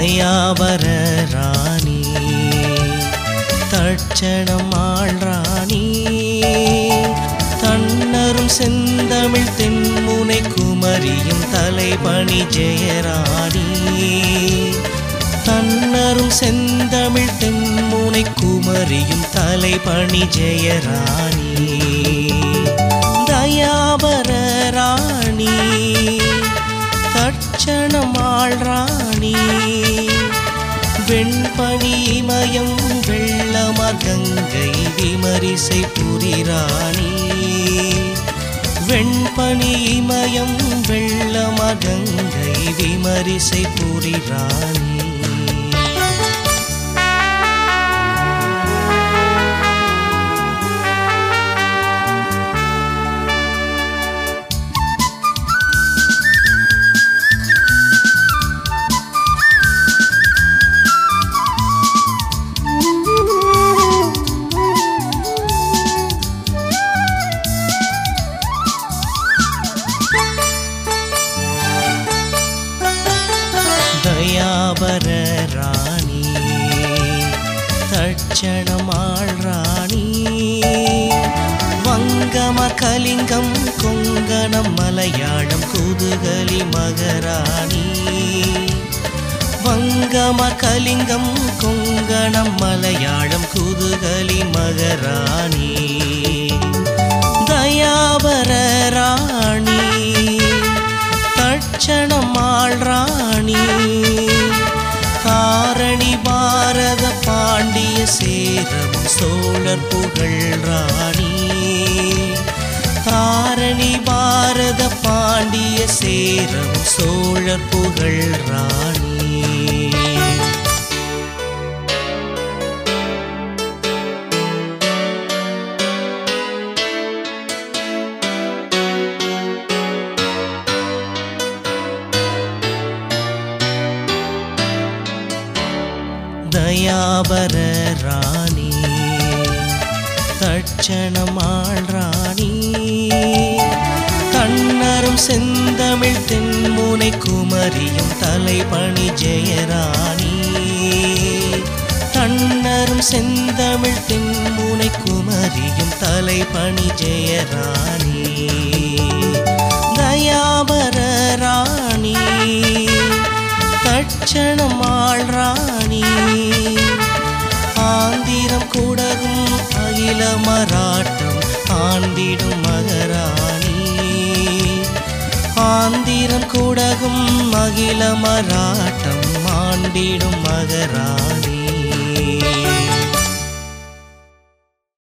தயாவர ராணி தட்சணம் ஆள் ராணி தன்னரும் செந்தமிழ் தென்முனை குமரியும் தலைபணி ஜெயராணி தன்னரும் செந்தமிழ் தென்முனை குமரியும் தலைபணி ஜெயராணி தயாவர ராணி தட்சணமாள் ராணி வெண்பனிமயம் வெள்ளமகங்கை விமரிசை புரிராணி வெண்பனிமயம் வெள்ளமகங்கை விமரிசை புரிராணி தயாபர ராணி தட்சணமாள் ராணி வங்கம கலிங்கம் கொங்கணம் மலையாளம் குதுகலி மகராணி வங்கம கலிங்கம் கொங்கணம் மலையாளம் குதுகலி மகராணி தயாபர ராணி தட்சணமாள் ராணி தாரணி பாரத பாண்டிய சேரவும் சோழர் புகழ் ராணி தாரணி பாரத பாண்டிய சேரவும் சோழர் புகழ் ராணி தயாபர ராணி தட்சணமாள் ராணி தன்னரும் செந்தமிழ் தென்முனை குமரியும் தலைபணி ஜெயராணி தன்னரும் செந்தமிழ் தென்முனை குமரியும் தலைபணி ஜெயராணி தயாபர ராணி தட்சணமாள் ராணி ஆந்திரம் கூடகும் அகில மராட்டம் ஆண்டிடும் மகராணி ஆந்திரம் கூடகும் அகில மராட்டம் ஆண்டிடும் மகராணி